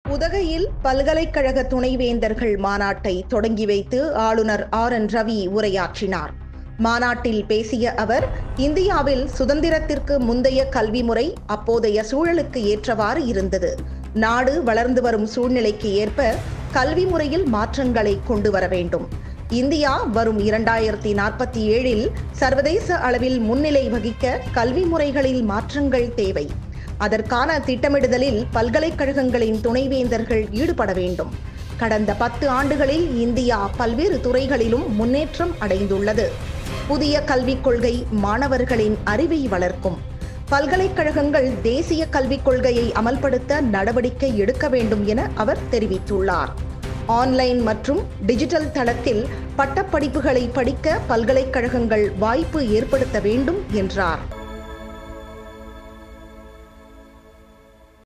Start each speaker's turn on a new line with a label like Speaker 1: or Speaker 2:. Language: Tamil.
Speaker 1: உதகையில் பல்கலைக்கழக துணைவேந்தர்கள் மாநாட்டை தொடங்கி வைத்து ஆளுநர் ஆர் என் ரவி உரையாற்றினார் மாநாட்டில் பேசிய அவர் இந்தியாவில் சுதந்திரத்திற்கு முந்தைய கல்வி முறை அப்போதைய சூழலுக்கு ஏற்றவாறு இருந்தது நாடு வளர்ந்து வரும் சூழ்நிலைக்கு ஏற்ப கல்வி முறையில் மாற்றங்களை கொண்டு வர வேண்டும் இந்தியா வரும் இரண்டாயிரத்தி நாற்பத்தி ஏழில் சர்வதேச அளவில் முன்னிலை வகிக்க கல்வி முறைகளில் மாற்றங்கள் தேவை அதற்கான திட்டமிடுதலில் பல்கலைக்கழகங்களின் துணைவேந்தர்கள் ஈடுபட வேண்டும் கடந்த பத்து ஆண்டுகளில் இந்தியா பல்வேறு துறைகளிலும் முன்னேற்றம் அடைந்துள்ளது புதிய கல்விக் கொள்கை மாணவர்களின் அறிவை வளர்க்கும் பல்கலைக்கழகங்கள் தேசிய கல்விக் கொள்கையை அமல்படுத்த நடவடிக்கை எடுக்க வேண்டும் என அவர் தெரிவித்துள்ளார் ஆன்லைன் மற்றும் டிஜிட்டல் தளத்தில் பட்டப்படிப்புகளை படிக்க பல்கலைக்கழகங்கள் வாய்ப்பு ஏற்படுத்த வேண்டும் என்றார்